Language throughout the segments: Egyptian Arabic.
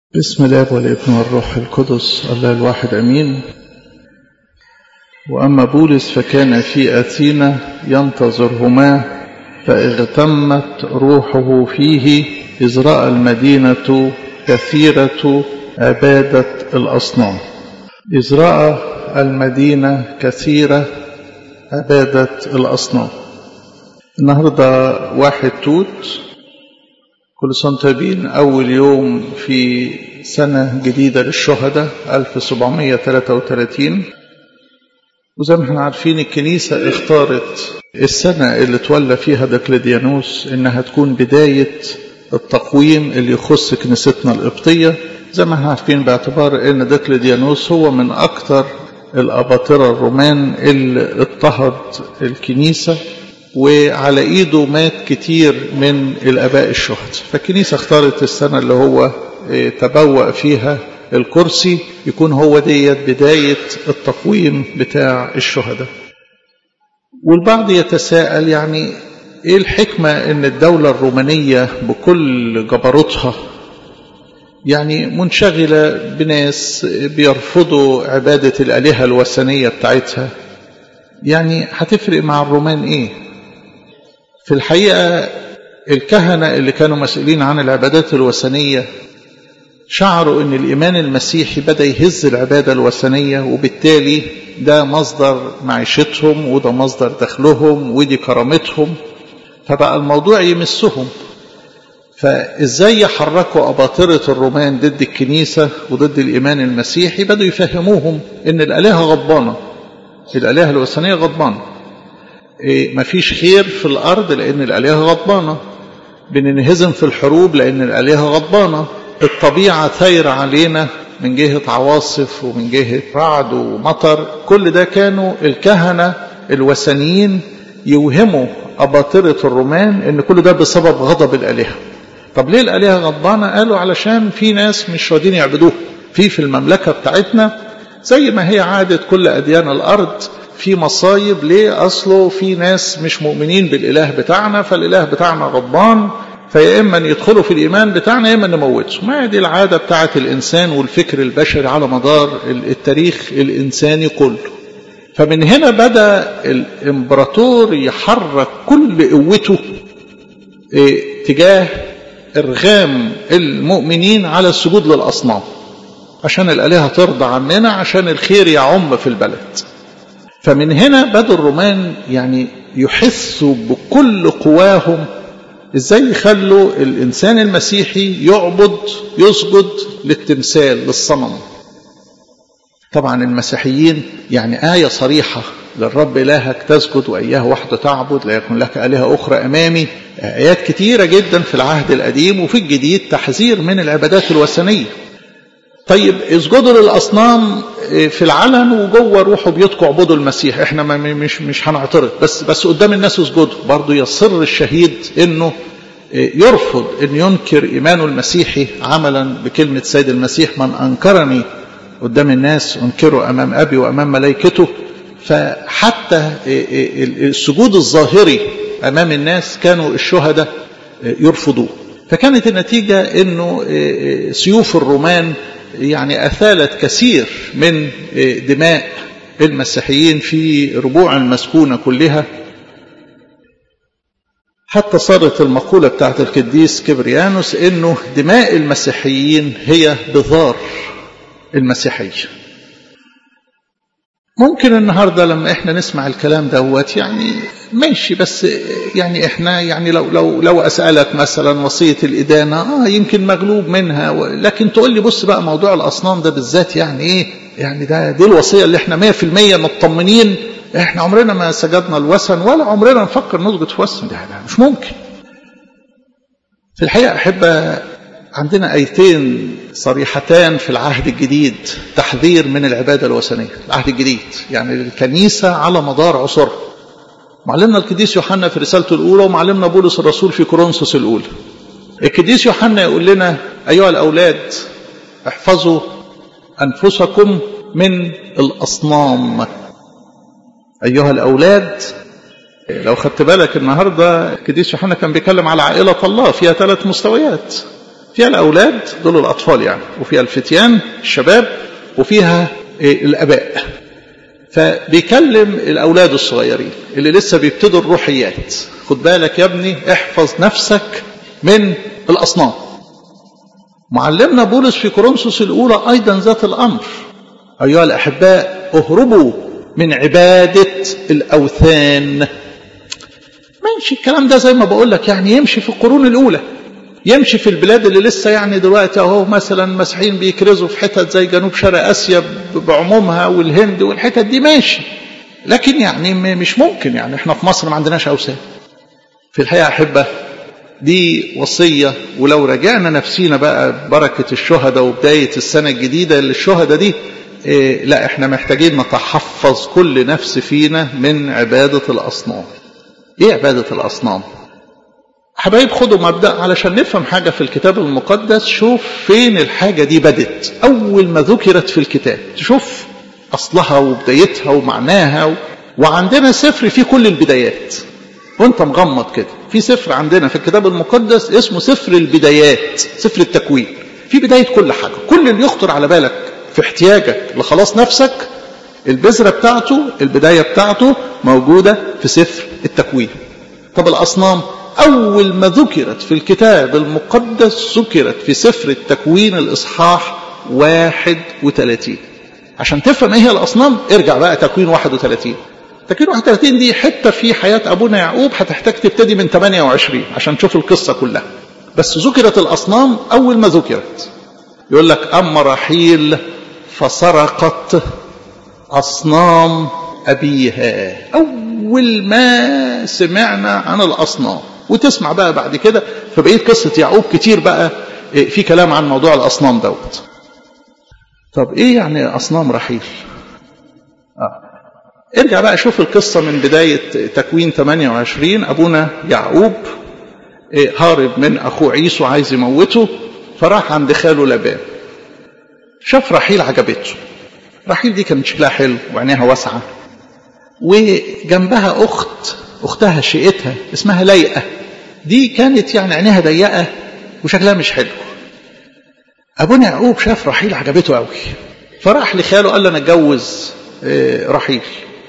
بسم الله والابن والروح القدس الله الواحد امين واما بولس فكان في اثينا ينتظرهما فاغتمت روحه فيه اذ راى المدينه كثيره عباده الاصنام اذ راى المدينه كثيره عباده الاصنام النهارده واحد توت كل سنة طيبين أول يوم في سنة جديدة للشهداء 1733 وزي ما احنا عارفين الكنيسة اختارت السنة اللي تولى فيها دقلديانوس إنها تكون بداية التقويم اللي يخص كنيستنا القبطية زي ما احنا عارفين باعتبار إن دقلديانوس هو من أكثر الأباطرة الرومان اللي اضطهد الكنيسة وعلى ايده مات كتير من الاباء الشهداء فالكنيسه اختارت السنه اللي هو تبوأ فيها الكرسي يكون هو ديت بدايه التقويم بتاع الشهداء والبعض يتساءل يعني ايه الحكمه ان الدوله الرومانيه بكل جبروتها يعني منشغله بناس بيرفضوا عباده الالهه الوثنيه بتاعتها يعني هتفرق مع الرومان ايه في الحقيقة الكهنة اللي كانوا مسؤولين عن العبادات الوثنية شعروا ان الايمان المسيحي بدأ يهز العبادة الوثنية وبالتالي ده مصدر معيشتهم وده مصدر دخلهم ودي كرامتهم فبقى الموضوع يمسهم فازاي يحركوا اباطرة الرومان ضد الكنيسة وضد الايمان المسيحي بدأوا يفهموهم ان الالهة غضبانة الالهة الوثنية غضبانة إيه مفيش خير في الأرض لأن الآلهة غضبانة بننهزم في الحروب لأن الآلهة غضبانة الطبيعة ثايرة علينا من جهة عواصف ومن جهة رعد ومطر كل ده كانوا الكهنة الوثنيين يوهموا أباطرة الرومان إن كل ده بسبب غضب الآلهة طب ليه الآلهة غضبانة قالوا علشان في ناس مش راضيين يعبدوه في في المملكة بتاعتنا زي ما هي عادة كل أديان الأرض في مصايب ليه أصله في ناس مش مؤمنين بالإله بتاعنا فالإله بتاعنا غضبان فيا إما يدخلوا في الإيمان بتاعنا يا إما نموتهم ما دي العادة بتاعة الإنسان والفكر البشري على مدار التاريخ الإنساني كله فمن هنا بدأ الإمبراطور يحرك كل قوته إيه تجاه إرغام المؤمنين على السجود للأصنام عشان الآلهة ترضى عننا عشان الخير يعم في البلد فمن هنا بدوا الرومان يعني يحسوا بكل قواهم ازاي يخلوا الانسان المسيحي يعبد يسجد للتمثال للصنم طبعا المسيحيين يعني آية صريحة للرب إلهك تسجد وإياه وحده تعبد لا يكون لك آلهة أخرى أمامي آيات كتيرة جدا في العهد القديم وفي الجديد تحذير من العبادات الوثنية طيب اسجدوا للاصنام في العلن وجوه روحوا بيتكم اعبدوا المسيح احنا ما مش مش هنعترض بس بس قدام الناس اسجدوا برضه يصر الشهيد انه يرفض ان ينكر ايمانه المسيحي عملا بكلمه سيد المسيح من انكرني قدام الناس انكره امام ابي وامام ملائكته فحتى السجود الظاهري امام الناس كانوا الشهداء يرفضوه فكانت النتيجه انه سيوف الرومان يعني أثالت كثير من دماء المسيحيين في ربوع المسكونة كلها حتى صارت المقولة بتاعت القديس كبريانوس انه دماء المسيحيين هي بذار المسيحية ممكن النهارده لما احنا نسمع الكلام دوت يعني ماشي بس يعني احنا يعني لو لو لو اسالك مثلا وصيه الادانه اه يمكن مغلوب منها لكن تقول لي بص بقى موضوع الاصنام ده بالذات يعني ايه يعني ده دي الوصيه اللي احنا 100% مطمنين احنا عمرنا ما سجدنا الوثن ولا عمرنا نفكر نسجد في وثن ده, ده مش ممكن في الحقيقه احب عندنا ايتين صريحتان في العهد الجديد تحذير من العباده الوثنيه العهد الجديد يعني الكنيسه على مدار عصرها معلمنا القديس يوحنا في رسالته الاولى ومعلمنا بولس الرسول في كورنثوس الاولى القديس يوحنا يقول لنا ايها الاولاد احفظوا انفسكم من الاصنام ايها الاولاد لو خدت بالك النهارده القديس يوحنا كان بيتكلم على عائله الله فيها ثلاث مستويات فيها الأولاد دول الأطفال يعني وفيها الفتيان الشباب وفيها الأباء فبيكلم الأولاد الصغيرين اللي لسه بيبتدوا الروحيات خد بالك يا ابني احفظ نفسك من الأصنام معلمنا بولس في كورنثوس الأولى أيضا ذات الأمر أيها الأحباء اهربوا من عبادة الأوثان ماشي الكلام ده زي ما بقول لك يعني يمشي في القرون الأولى يمشي في البلاد اللي لسه يعني دلوقتي اهو مثلا مسيحيين بيكرزوا في حتت زي جنوب شرق اسيا بعمومها والهند والحتت دي ماشي لكن يعني مش ممكن يعني احنا في مصر ما عندناش اوثان في الحقيقه احبه دي وصيه ولو رجعنا نفسينا بقى بركه الشهداء وبدايه السنه الجديده للشهداء دي إيه لا احنا محتاجين نتحفظ كل نفس فينا من عباده الاصنام ايه عباده الاصنام حبايب خدوا مبدأ علشان نفهم حاجة في الكتاب المقدس شوف فين الحاجة دي بدت أول ما ذكرت في الكتاب تشوف أصلها وبدايتها ومعناها و... وعندنا سفر فيه كل البدايات وانت مغمض كده في سفر عندنا في الكتاب المقدس اسمه سفر البدايات سفر التكوين في بداية كل حاجة كل اللي يخطر على بالك في احتياجك لخلاص نفسك البذرة بتاعته البداية بتاعته موجودة في سفر التكوين طب الأصنام أول ما ذكرت في الكتاب المقدس ذكرت في سفر التكوين الإصحاح 31 عشان تفهم ايه هي الأصنام ارجع بقى تكوين 31 تكوين 31 دي حتة في حياة أبونا يعقوب هتحتاج تبتدي من 28 عشان تشوف القصة كلها بس ذكرت الأصنام أول ما ذكرت يقول لك أما رحيل فسرقت أصنام أبيها أول ما سمعنا عن الأصنام وتسمع بقى بعد كده فبقيت قصة يعقوب كتير بقى في كلام عن موضوع الأصنام دوت طب إيه يعني أصنام رحيل آه. ارجع بقى شوف القصة من بداية تكوين 28 أبونا يعقوب هارب من أخوه عيسو عايز يموته فراح عند خاله لبان شاف رحيل عجبته رحيل دي كانت شكلها حلو وعينيها واسعة وجنبها أخت أختها شقتها اسمها ليئة دي كانت يعني عينيها ضيقة وشكلها مش حلو أبونا يعقوب شاف رحيل عجبته قوي فراح لخاله قال له أنا أتجوز رحيل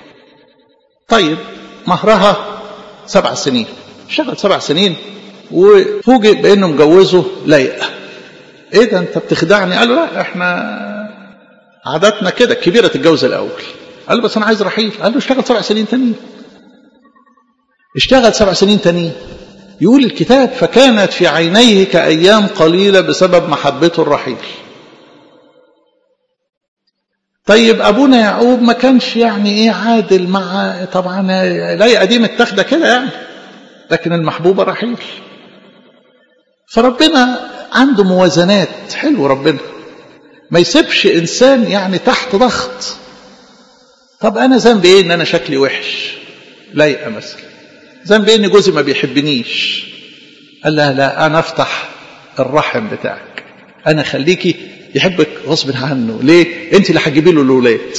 طيب مهرها سبع سنين اشتغل سبع سنين وفوجئ بانه مجوزه ليئة ايه ده انت بتخدعني قال له لا احنا عاداتنا كده الكبيرة تتجوز الاول قال له بس انا عايز رحيل قال له اشتغل سبع سنين تانيين اشتغل سبع سنين تانيين يقول الكتاب فكانت في عينيه كأيام قليلة بسبب محبته الرحيل طيب أبونا يعقوب ما كانش يعني إيه عادل مع طبعا لا قديم التخدة كده يعني لكن المحبوبة رحيل فربنا عنده موازنات حلو ربنا ما يسيبش إنسان يعني تحت ضغط طب أنا ذنبي إيه إن أنا شكلي وحش لايقة مثلا ذنبي إيه إن جوزي ما بيحبنيش قال لا لا أنا أفتح الرحم بتاعك أنا خليكي يحبك غصب عنه ليه انت اللي هتجيبي له الاولاد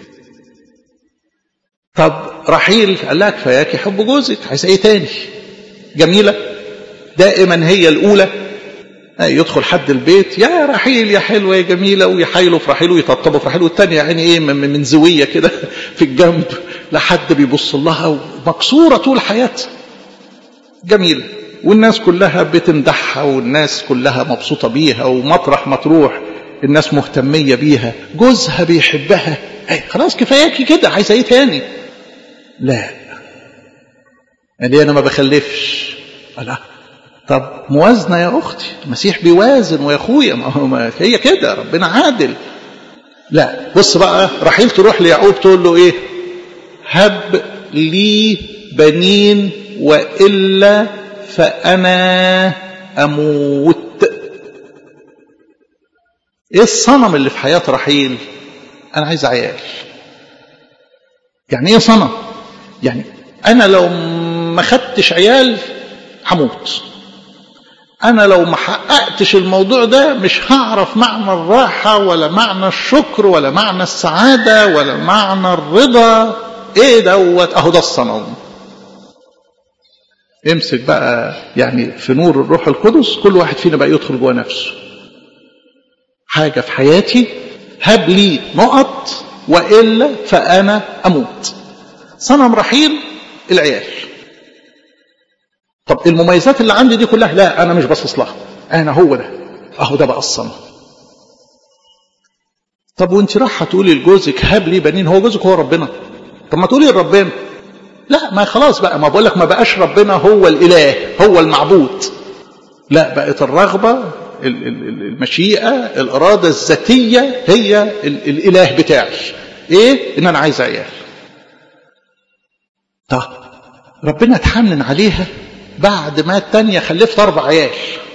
طب رحيل قال لك فياك حب جوزك عايز ايه تاني جميله دائما هي الاولى يدخل حد البيت يا رحيل يا حلوه يا جميله ويحايلوا في رحيل ويطبطبوا في رحيل والتانيه يعني ايه من زويه كده في الجنب لحد بيبص لها مكسوره طول حياتها جميله والناس كلها بتمدحها والناس كلها مبسوطه بيها ومطرح ما تروح الناس مهتمية بيها جوزها بيحبها أي خلاص كفاياكي كده عايزة ايه تاني لا قال انا ما بخلفش لا طب موازنة يا أختي المسيح بيوازن ويا أخويا ما هي كده ربنا عادل لا بص بقى رحيل تروح ليعقوب تقول له ايه هب لي بنين وإلا فأنا أموت ايه الصنم اللي في حياة رحيل انا عايز عيال يعني ايه صنم يعني انا لو ما خدتش عيال هموت انا لو ما حققتش الموضوع ده مش هعرف معنى الراحة ولا معنى الشكر ولا معنى السعادة ولا معنى الرضا ايه دوت اهو ده الصنم امسك بقى يعني في نور الروح القدس كل واحد فينا بقى يدخل جوه نفسه حاجة في حياتي هب لي نقط وإلا فأنا أموت صنم رحيل العيال طب المميزات اللي عندي دي كلها لا أنا مش باصص لها أنا هو ده أهو ده بقى الصنم طب وانت رايحه تقولي لجوزك هب لي بنين هو جوزك هو ربنا طب ما تقولي لربنا لا ما خلاص بقى ما بقول لك ما بقاش ربنا هو الاله هو المعبود لا بقت الرغبه المشيئه الاراده الذاتيه هي الاله بتاعي ايه ان انا عايز عيال طب ربنا اتحنن عليها بعد ما التانية خلفت اربع عيال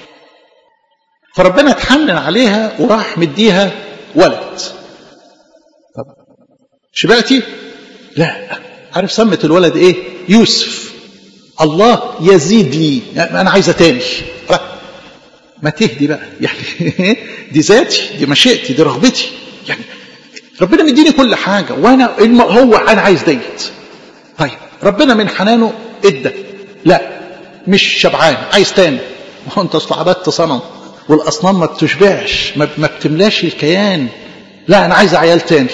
فربنا اتحنن عليها وراح مديها ولد طب شبعتي لا عارف سمت الولد ايه يوسف الله يزيد لي يعني انا عايزه تاني ما تهدي بقى يعني دي ذاتي دي مشيئتي دي رغبتي يعني ربنا مديني كل حاجه وانا هو انا عايز ديت طيب ربنا من حنانه ادى لا مش شبعان عايز تاني ما هو انت اصل عبدت صنم والاصنام ما بتشبعش ما بتملاش الكيان لا انا عايز عيال تاني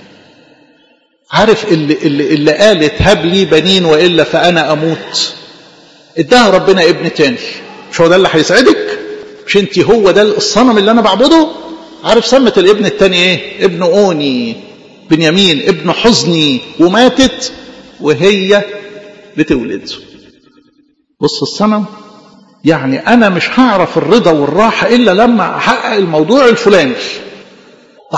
عارف اللي, اللي, اللي قالت هب لي بنين والا فانا اموت اداها ربنا ابن تاني مش هو ده اللي هيسعدك مش انت هو ده الصنم اللي انا بعبده عارف سمت الابن التاني ايه ابن اوني بنيامين ابن حزني وماتت وهي بتولد بص الصنم يعني انا مش هعرف الرضا والراحه الا لما احقق الموضوع الفلاني طيب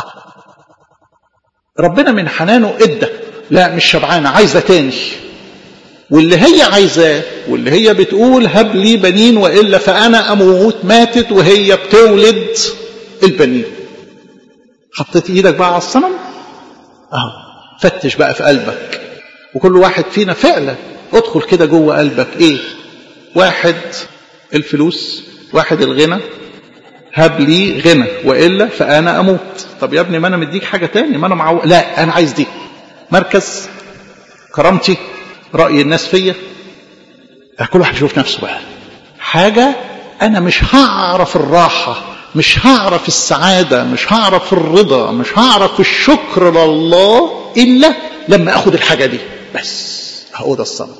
ربنا من حنانه ادى لا مش شبعانه عايزه تاني واللي هي عايزاه واللي هي بتقول هب لي بنين والا فانا اموت ماتت وهي بتولد البنين حطيت ايدك بقى على الصنم اهو فتش بقى في قلبك وكل واحد فينا فعلا ادخل كده جوه قلبك ايه واحد الفلوس واحد الغنى هب لي غنى والا فانا اموت طب يا ابني ما انا مديك حاجه تاني ما انا معو... لا انا عايز دي مركز كرامتي راي الناس فيا كل واحد يشوف نفسه بقى حاجه انا مش هعرف الراحه مش هعرف السعاده مش هعرف الرضا مش هعرف الشكر لله الا لما اخد الحاجه دي بس هو ده الصنم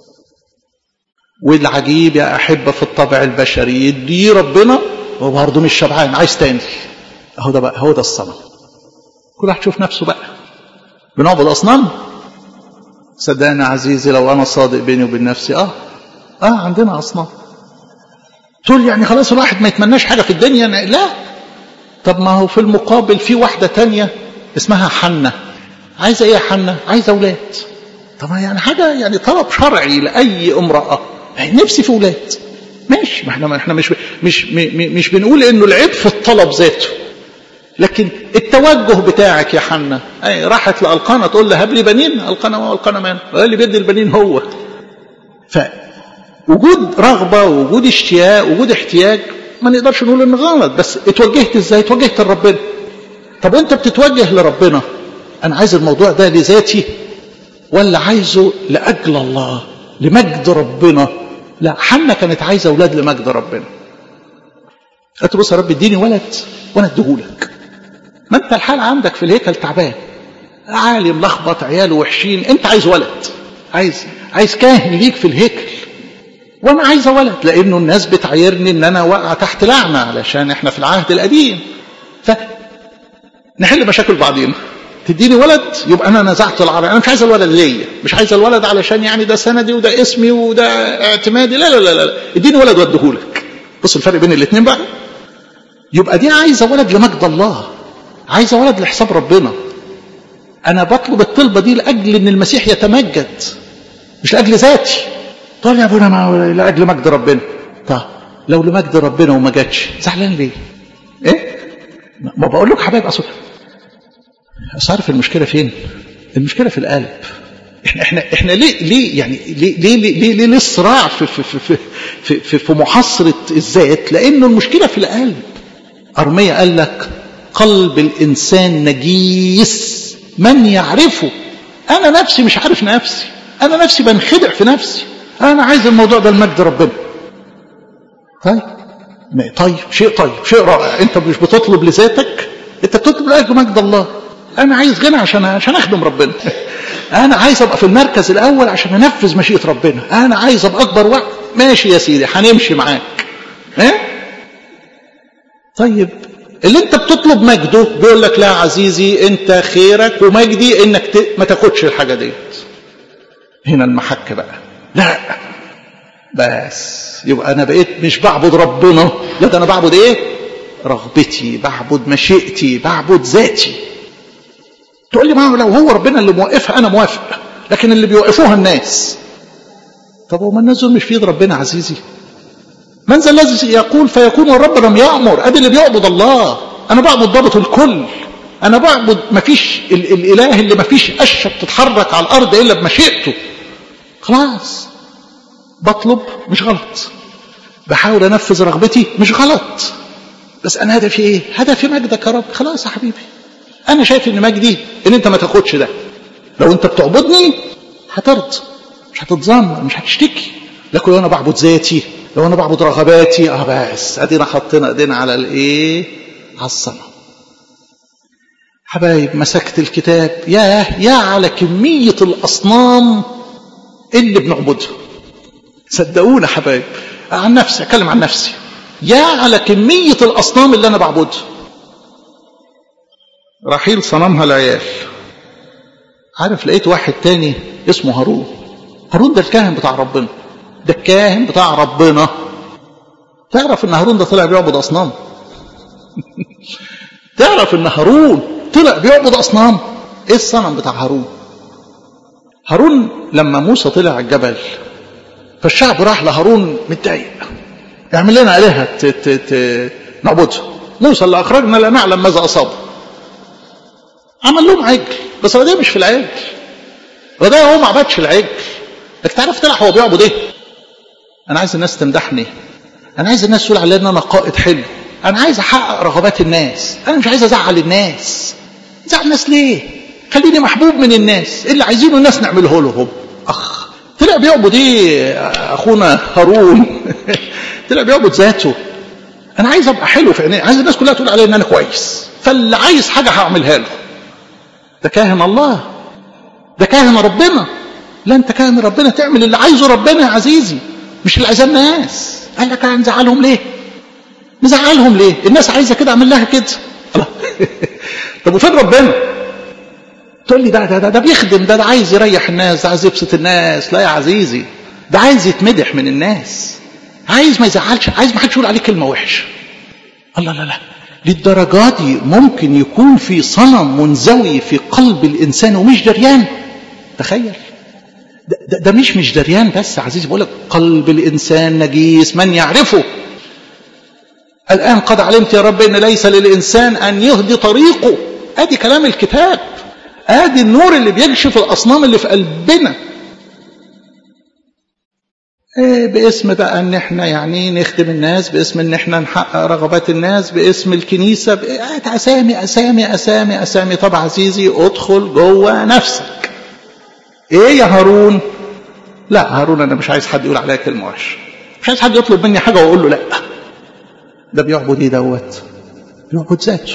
والعجيب يا أحبة في الطبع البشري يدي ربنا وبرضه مش شبعان عايز تاني هو ده بقى هو ده الصنم كل واحد يشوف نفسه بقى بنعبد أصنام صدقني عزيزي لو أنا صادق بيني وبين نفسي آه آه عندنا أصنام تقول يعني خلاص الواحد ما يتمناش حاجة في الدنيا لا طب ما هو في المقابل في واحدة تانية اسمها حنة عايزة ايه يا حنة عايزة أولاد طب يعني حاجة يعني طلب شرعي لأي امرأة نفسي في أولاد ماشي ما احنا ما احنا مش مش مش بنقول انه العيب في الطلب ذاته لكن التوجه بتاعك يا حنا اي راحت لالقانا تقول له هب لي بنين القانا ما القانا مان اللي بيدي البنين هو فوجود رغبه وجود اشتياق وجود احتياج ما نقدرش نقول انه غلط بس اتوجهت ازاي اتوجهت لربنا طب وانت بتتوجه لربنا انا عايز الموضوع ده لذاتي ولا عايزه لاجل الله لمجد ربنا لا حنا كانت عايزه اولاد لمجد ربنا قالت بص يا رب اديني ولد وانا اديهولك ما انت الحال عندك في الهيكل تعبان عالي ملخبط عياله وحشين انت عايز ولد عايز عايز كاهن ليك في الهيكل وانا عايزه ولد لانه الناس بتعايرني ان انا واقع تحت لعنه علشان احنا في العهد القديم ف نحل مشاكل بعضينا تديني ولد يبقى انا نزعت العرب انا مش عايز الولد ليا مش عايز الولد علشان يعني ده سندي وده اسمي وده اعتمادي لا لا لا لا اديني ولد واديهولك بص الفرق بين الاثنين بقى يبقى دي عايزه ولد لمجد الله عايزه ولد لحساب ربنا انا بطلب الطلبه دي لاجل ان المسيح يتمجد مش لاجل ذاتي طال يا ابونا ما لاجل مجد ربنا طب لو لمجد ربنا وما جاتش زعلان ليه ايه ما بقول لك حبايب اصل اصل عارف المشكله فين المشكله في القلب احنا احنا احنا ليه ليه يعني ليه ليه ليه ليه, ليه, ليه الصراع في في في في في, في محاصره الذات لانه المشكله في القلب ارميه قال لك قلب الانسان نجيس من يعرفه انا نفسي مش عارف نفسي انا نفسي بنخدع في نفسي انا عايز الموضوع ده المجد ربنا طيب طيب شيء طيب شيء رائع انت مش بتطلب لذاتك انت بتطلب لاجل مجد الله انا عايز غنى عشان عشان اخدم ربنا انا عايز ابقى في المركز الاول عشان انفذ مشيئه ربنا انا عايز ابقى اكبر واحد ماشي يا سيدي هنمشي معاك ها طيب اللي انت بتطلب مجده بيقول لك لا عزيزي انت خيرك ومجدي انك ت... ما تاخدش الحاجه ديت هنا المحك بقى لا بس يبقى انا بقيت مش بعبد ربنا لا ده انا بعبد ايه رغبتي بعبد مشيئتي بعبد ذاتي تقول لي ما لو هو ربنا اللي موقفها انا موافق لكن اللي بيوقفوها الناس طب وما الناس دول مش في ايد ربنا عزيزي من ذا الذي يقول فيكون والرب لم يأمر ادي اللي بيعبد الله انا بعبد ضابط الكل انا بعبد ما فيش ال الاله اللي ما فيش قشه بتتحرك على الارض الا بمشيئته خلاص بطلب مش غلط بحاول انفذ رغبتي مش غلط بس انا هدفي ايه هدفي مجدك يا رب خلاص يا حبيبي انا شايف ان مجدي ان انت ما تاخدش ده لو انت بتعبدني هترضى مش هتتذمر مش هتشتكي لكن لو انا بعبد ذاتي لو انا بعبد رغباتي اه بس ادينا حطينا ايدينا على الايه على الصنم حبايب مسكت الكتاب يا يا على كمية الأصنام اللي بنعبدها صدقونا حبايب عن نفسي أتكلم عن نفسي يا على كمية الأصنام اللي أنا بعبدها رحيل صنمها العيال عارف لقيت واحد تاني اسمه هارون هارون ده الكاهن بتاع ربنا ده الكاهن بتاع ربنا تعرف ان هارون ده طلع بيعبد اصنام تعرف ان هارون طلع بيعبد اصنام ايه الصنم بتاع هارون هارون لما موسى طلع الجبل فالشعب راح لهارون متضايق اعمل لنا الهه نعبدها موسى اللي اخرجنا لا نعلم ماذا اصابه عمل لهم عجل بس هو ده مش في العجل هو ده هو ما عبدش العجل لكن تعرف طلع هو بيعبد ايه انا عايز الناس تمدحني انا عايز الناس تقول عليا ان انا قائد حلو انا عايز احقق رغبات الناس انا مش عايز ازعل الناس زعل الناس ليه خليني محبوب من الناس اللي عايزينه الناس نعمله لهم اخ طلع بيعبد ايه اخونا هارون طلع بيعبد ذاته انا عايز ابقى حلو في عينيه عايز الناس كلها تقول عليا ان انا كويس فاللي عايز حاجه هعملها له ده كاهن الله ده كاهن ربنا لا انت كاهن ربنا تعمل اللي عايزه ربنا يا عزيزي مش اللي عايزاه الناس قال لك هنزعلهم ليه نزعلهم ليه الناس عايزه كده اعمل لها كده طب وفين ربنا تقول لي ده ده ده, ده بيخدم ده ده عايز يريح الناس ده عايز يبسط الناس لا يا عزيزي ده عايز يتمدح من الناس عايز ما يزعلش عايز ما حدش يقول عليه كلمه وحشه الله لا لا للدرجة دي ممكن يكون في صنم منزوي في قلب الإنسان ومش دريان تخيل ده, ده, ده مش مش دريان بس عزيزي بقول لك قلب الإنسان نجيس من يعرفه الآن قد علمت يا رب أن ليس للإنسان أن يهدي طريقه أدي كلام الكتاب أدي النور اللي بيكشف الأصنام اللي في قلبنا إيه باسم بقى ان احنا يعني نخدم الناس باسم ان احنا نحقق رغبات الناس باسم الكنيسة اسامي اسامي اسامي اسامي طب عزيزي ادخل جوه نفسك ايه يا هارون لا هارون انا مش عايز حد يقول عليا كلمة وحشة مش عايز حد يطلب مني حاجة واقول له لا ده بيعبد ايه دوت بيعبد ذاته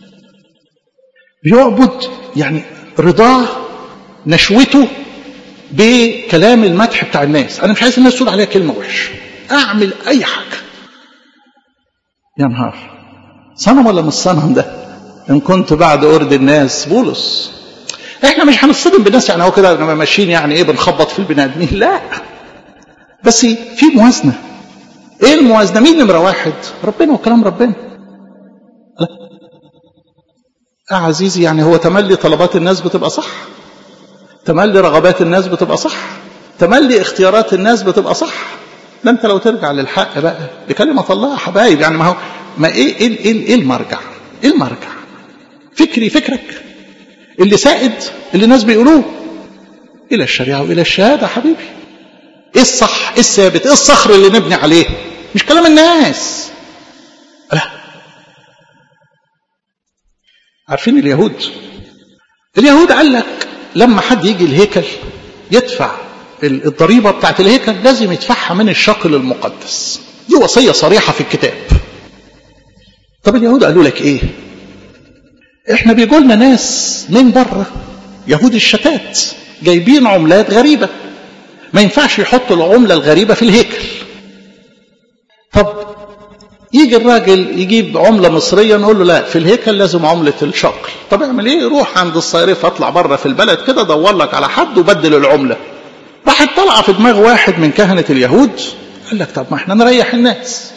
بيعبد يعني رضاه نشوته بكلام المدح بتاع الناس انا مش عايز الناس تقول عليها كلمه وحشه اعمل اي حاجه يا نهار صنم ولا مش صنم ده ان كنت بعد ارض الناس بولس احنا مش هنصطدم بالناس يعني هو كده ماشيين يعني ايه بنخبط في البني ادمين لا بس في موازنه ايه الموازنه مين نمره واحد ربنا وكلام ربنا لا آه عزيزي يعني هو تملي طلبات الناس بتبقى صح تملي رغبات الناس بتبقى صح تملي اختيارات الناس بتبقى صح ده انت لو ترجع للحق بقى بكلمة الله يا حبايب يعني ما هو ما ايه ايه ايه, إيه المرجع ايه المرجع فكري فكرك اللي سائد اللي الناس بيقولوه الى الشريعة والى الشهادة حبيبي ايه الصح ايه الثابت ايه الصخر اللي نبني عليه مش كلام الناس لا عارفين اليهود اليهود قال لك لما حد يجي الهيكل يدفع الضريبة بتاعت الهيكل لازم يدفعها من الشقل المقدس دي وصية صريحة في الكتاب طب اليهود قالوا لك ايه احنا بيقولنا ناس من بره يهود الشتات جايبين عملات غريبة ما ينفعش يحطوا العملة الغريبة في الهيكل طب يجي الراجل يجيب عملة مصرية نقول له لا في الهيكل لازم عملة الشقل طب اعمل ايه روح عند الصيرفة اطلع بره في البلد كده دور لك على حد وبدل العملة راحت طالعة في دماغ واحد من كهنة اليهود قال لك طب ما احنا نريح الناس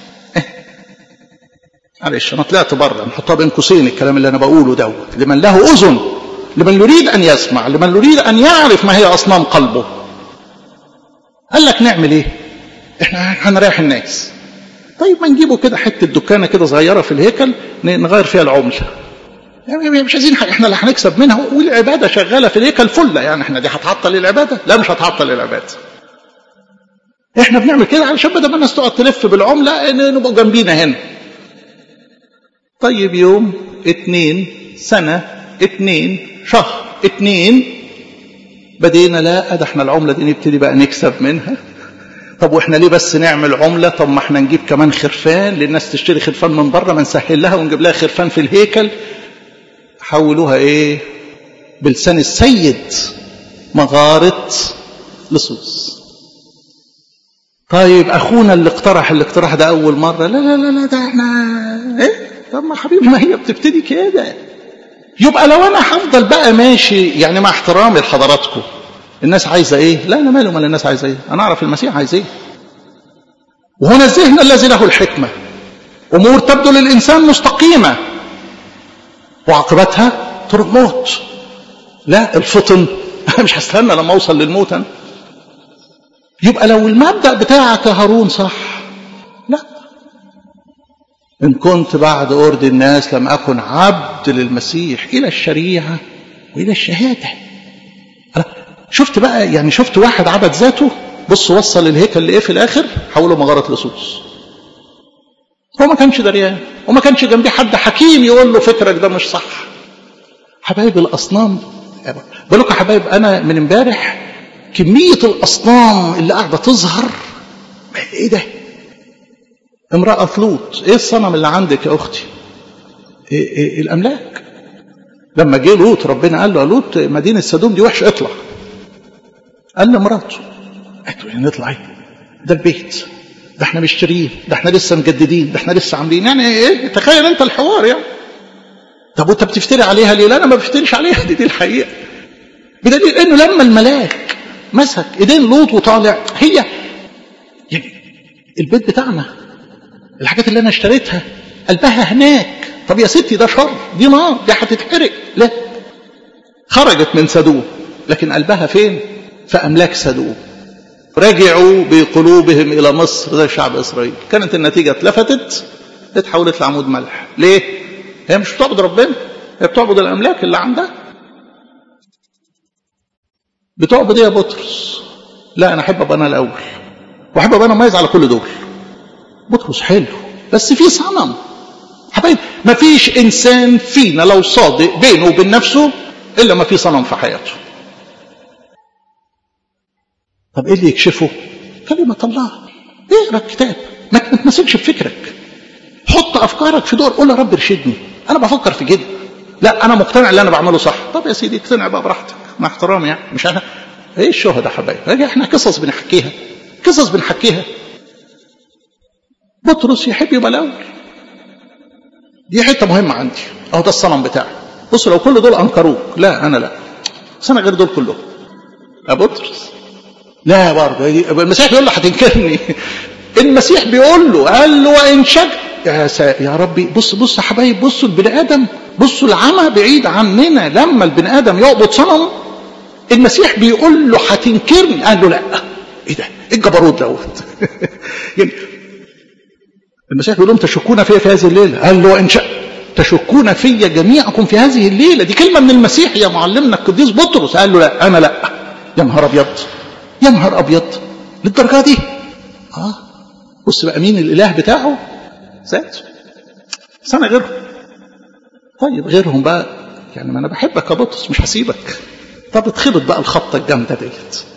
معلش انا طلعت بره نحطها بين قوسين الكلام اللي انا بقوله دوت لمن له اذن لمن يريد ان يسمع لمن يريد ان يعرف ما هي اصنام قلبه قال لك نعمل ايه احنا هنريح الناس طيب ما نجيبه كده حته دكانه كده صغيره في الهيكل نغير فيها العمله يعني مش عايزين حاجه احنا اللي هنكسب منها والعباده شغاله في الهيكل فله يعني احنا دي هتعطل العباده لا مش هتعطل العباده احنا بنعمل كده علشان بدل ما الناس تقعد تلف بالعمله نبقى جنبينا هنا طيب يوم اتنين سنة اتنين شهر اتنين بدينا لا ده احنا العملة دي نبتدي بقى نكسب منها طب واحنا ليه بس نعمل عملة طب ما احنا نجيب كمان خرفان للناس تشتري خرفان من بره ما نسهل لها ونجيب لها خرفان في الهيكل حولوها ايه بلسان السيد مغارة لصوص طيب اخونا اللي اقترح الاقتراح ده اول مرة لا لا لا لا ده احنا ايه طب ما حبيبي ما هي بتبتدي كده يبقى لو انا هفضل بقى ماشي يعني مع احترامي لحضراتكم الناس عايزه ايه لا انا مالي ومال الناس عايزه ايه انا اعرف المسيح عايز ايه وهنا الذهن الذي له الحكمه امور تبدو للانسان مستقيمه وعاقبتها طرق موت لا الفطن مش هستنى لما اوصل للموت انا يبقى لو المبدا بتاعك يا هارون صح لا إن كنت بعد أرض الناس لم أكن عبد للمسيح إلى الشريعة وإلى الشهادة أنا شفت بقى يعني شفت واحد عبد ذاته بص وصل الهيكل لإيه في الآخر حوله مغارة لصوص هو ما كانش دريان وما كانش جنبيه حد حكيم يقول له فكرك ده مش صح حبايب الأصنام بقول لكم يا حبايب أنا من امبارح كمية الأصنام اللي قاعدة تظهر إيه ده امرأة لوط ايه الصنم اللي عندك يا اختي إيه إيه الاملاك لما جه لوط ربنا قال له يا لوط مدينة سدوم دي وحشة اطلع قال لمراته قالت له نطلع ايه ده البيت ده احنا مشترين ده احنا لسه مجددين ده احنا لسه عاملين يعني ايه تخيل انت الحوار يعني طب وانت بتفتري عليها ليه لا انا ما بفتريش عليها دي دي الحقيقه بدليل انه لما الملاك مسك ايدين لوط وطالع هي يعني البيت بتاعنا الحاجات اللي انا اشتريتها قلبها هناك طب يا ستي ده شر دي نار دي هتتحرق لا خرجت من سدوم لكن قلبها فين في املاك سدوم رجعوا بقلوبهم الى مصر زي شعب اسرائيل كانت النتيجه اتلفتت اتحولت لعمود ملح ليه هي مش بتعبد ربنا هي بتعبد الاملاك اللي عندها بتعبد ايه يا بطرس لا انا احب ابقى انا الاول واحب ابقى انا مميز على كل دول بطرس حلو بس في صنم حبايب ما فيش انسان فينا لو صادق بينه وبين نفسه الا ما في صنم في حياته طب ايه اللي يكشفه كلمة الله اقرا الكتاب ما تمسكش بفكرك حط افكارك في دور قول يا رب ارشدني انا بفكر في كده لا انا مقتنع اللي انا بعمله صح طب يا سيدي اقتنع بقى براحتك مع احترامي يعني مش انا ايه الشهداء حبايب احنا قصص بنحكيها قصص بنحكيها بطرس يحب يبقى الاول دي حته مهمه عندي اهو ده الصنم بتاعي بصوا لو كل دول انكروك لا انا لا بس انا غير دول كلهم يا بطرس لا برضه المسيح بيقول له هتنكرني المسيح بيقول له قال له وان شك يا سا... يا ربي بص بص يا حبايب بصوا البني ادم بصوا العمى بعيد عننا لما البني ادم يعبد صنم المسيح بيقول له هتنكرني قال له لا ايه ده ايه الجبروت دوت يعني المسيح بيقول لهم تشكون فيا في هذه الليله قال له ان شاء تشكون فيا جميعكم في هذه الليله دي كلمه من المسيح يا معلمنا القديس بطرس قال له لا انا لا يا نهار ابيض يا نهار ابيض للدرجه دي اه بص بقى مين الاله بتاعه ذاته بس انا غيرهم طيب غيرهم بقى يعني ما انا بحبك يا بطرس مش هسيبك طب اتخبط بقى الخبطه الجامده ديت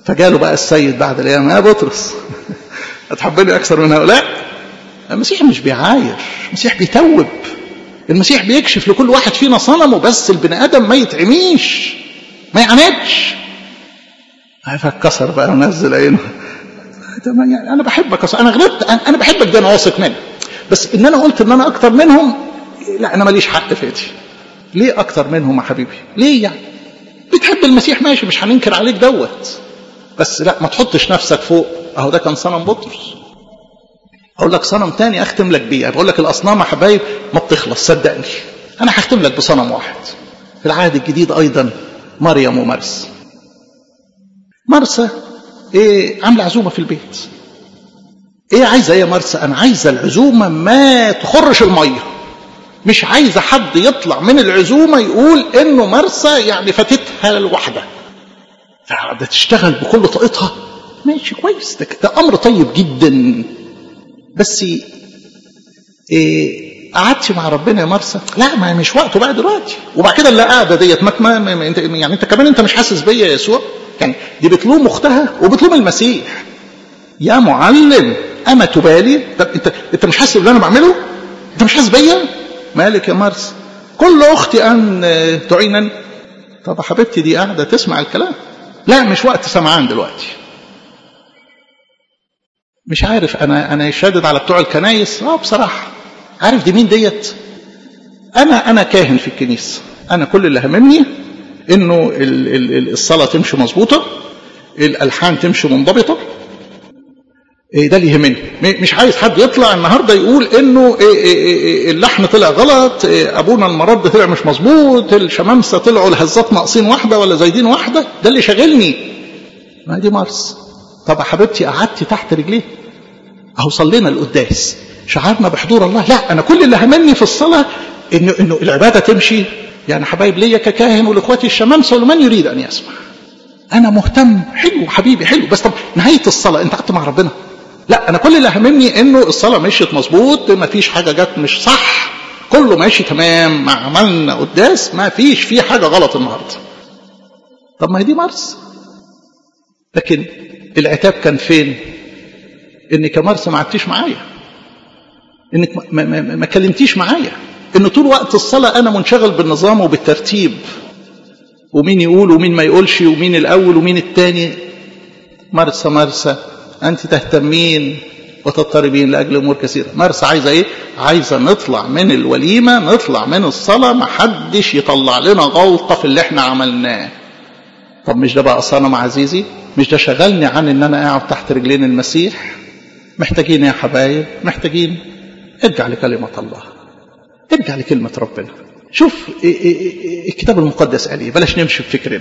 فجاله بقى السيد بعد الايام يا بطرس هتحبني اكثر من هؤلاء المسيح مش بيعاير المسيح بيتوب المسيح بيكشف لكل واحد فينا صنمه بس البني ادم ما يتعميش ما يعاندش فاتكسر بقى ونزل عينه يعني انا بحبك انا غلطت انا بحبك ده انا واثق منك بس ان انا قلت ان انا اكتر منهم لا انا ماليش حق في دي ليه اكتر منهم يا حبيبي ليه يعني بتحب المسيح ماشي مش هننكر عليك دوت بس لا ما تحطش نفسك فوق اهو ده كان صنم بطرس اقول لك صنم تاني اختم لك بيه بقول لك الاصنام يا حبايب ما بتخلص صدقني انا هختم لك بصنم واحد في العهد الجديد ايضا مريم ومرس مرسى ايه عامله عزومه في البيت ايه عايزه ايه يا مرسى انا عايزه العزومه ما تخرش الميه مش عايزه حد يطلع من العزومه يقول انه مرسى يعني فاتتها الواحده فقاعده تشتغل بكل طاقتها ماشي كويس ده, ده امر طيب جدا بس إيه قعدتش مع ربنا يا مرسى لا ما مش وقته بقى دلوقتي وبعد كده اللي قاعده ديت ما, ما, ما انت يعني انت كمان انت مش حاسس بيا يا يسوع يعني دي بتلوم اختها وبتلوم المسيح يا معلم اما تبالي طب انت انت مش حاسس باللي انا بعمله انت مش حاسس بيا مالك يا مرسى كل اختي ان تعينني طب يا حبيبتي دي قاعده تسمع الكلام لا مش وقت سمعان دلوقتي مش عارف انا انا شادد على بتوع الكنايس اه بصراحه عارف دي مين ديت انا انا كاهن في الكنيسه انا كل اللي هممني انه الصلاه تمشي مظبوطه الالحان تمشي منضبطه ده اللي يهمني مش عايز حد يطلع النهارده يقول انه اللحن طلع غلط ابونا المرد طلع مش مظبوط الشمامسه طلعوا الهزات ناقصين واحده ولا زايدين واحده ده اللي شاغلني ما دي مارس طب يا حبيبتي قعدتي تحت رجليه اهو صلينا القداس شعرنا بحضور الله لا انا كل اللي همني في الصلاه انه انه العباده تمشي يعني حبايب ليا ككاهن ولاخواتي الشمامسه ولمن يريد ان يسمع انا مهتم حلو حبيبي حلو بس طب نهايه الصلاه انت قعدت مع ربنا لا انا كل اللي هممني انه الصلاه مشيت مظبوط ما فيش حاجه جت مش صح كله ماشي تمام ما عملنا قداس ما فيش فيه حاجه غلط النهارده طب ما هي دي مرس لكن العتاب كان فين انك يا مرسى ما قعدتيش معايا انك ما, ما, ما, ما كلمتيش معايا ان طول وقت الصلاه انا منشغل بالنظام وبالترتيب ومين يقول ومين ما يقولش ومين الاول ومين الثاني مرسى مرسى أنت تهتمين وتضطربين لأجل أمور كثيرة مرسى عايزة إيه؟ عايزة نطلع من الوليمة نطلع من الصلاة ما حدش يطلع لنا غلطة في اللي احنا عملناه طب مش ده بقى صنم عزيزي مش ده شغلني عن ان انا قاعد تحت رجلين المسيح محتاجين يا حبايب محتاجين ارجع لكلمة الله ارجع لكلمة ربنا شوف الكتاب المقدس قال ايه بلاش نمشي بفكرنا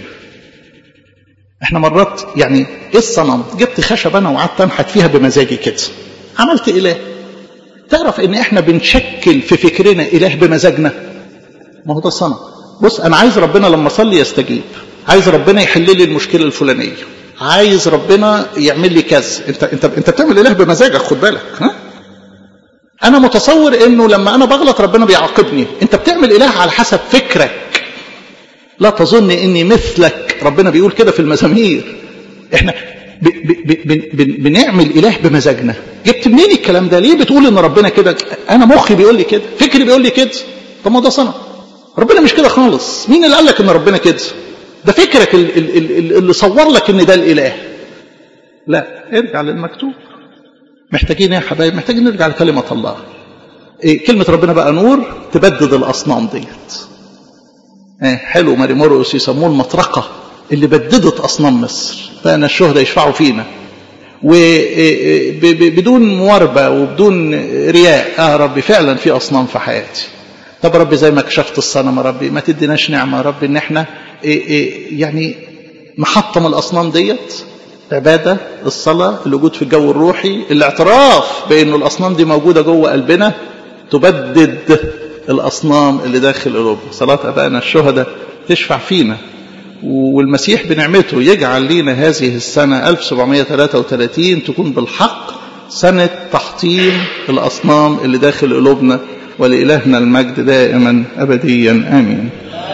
احنا مرات يعني ايه الصنم جبت خشب انا وقعدت انحت فيها بمزاجي كده عملت اله تعرف ان احنا بنشكل في فكرنا اله بمزاجنا ما هو ده صنم بص انا عايز ربنا لما اصلي يستجيب عايز ربنا يحل لي المشكله الفلانيه عايز ربنا يعمل لي كذا انت انت انت بتعمل اله بمزاجك خد بالك ها انا متصور انه لما انا بغلط ربنا بيعاقبني انت بتعمل اله على حسب فكرك لا تظن اني مثلك ربنا بيقول كده في المزامير احنا ب ب ب بنعمل اله بمزاجنا جبت منين الكلام ده ليه بتقول ان ربنا كده انا مخي بيقول لي كده فكري بيقول لي كده طب ما ده صنم ربنا مش كده خالص مين اللي قال لك ان ربنا كده ده فكرك اللي صور لك ان ده الاله لا ارجع للمكتوب محتاجين ايه يا حبايب محتاجين نرجع لكلمه الله إيه كلمه ربنا بقى نور تبدد الاصنام ديت إيه حلو ماري مرقس يسموه المطرقه اللي بددت اصنام مصر فانا الشهداء يشفعوا فينا وبدون مواربه وبدون رياء اه ربي فعلا في اصنام في حياتي طب ربي زي ما كشفت الصنم يا ربي ما تديناش نعمه يا ربي ان احنا إيه إيه يعني نحطم الاصنام ديت عباده الصلاه الوجود في الجو الروحي الاعتراف بانه الاصنام دي موجوده جوه قلبنا تبدد الاصنام اللي داخل قلوبنا صلاه ابائنا الشهداء تشفع فينا والمسيح بنعمته يجعل لينا هذه السنه 1733 تكون بالحق سنه تحطيم الاصنام اللي داخل قلوبنا ولإلهنا المجد دائما أبديا آمين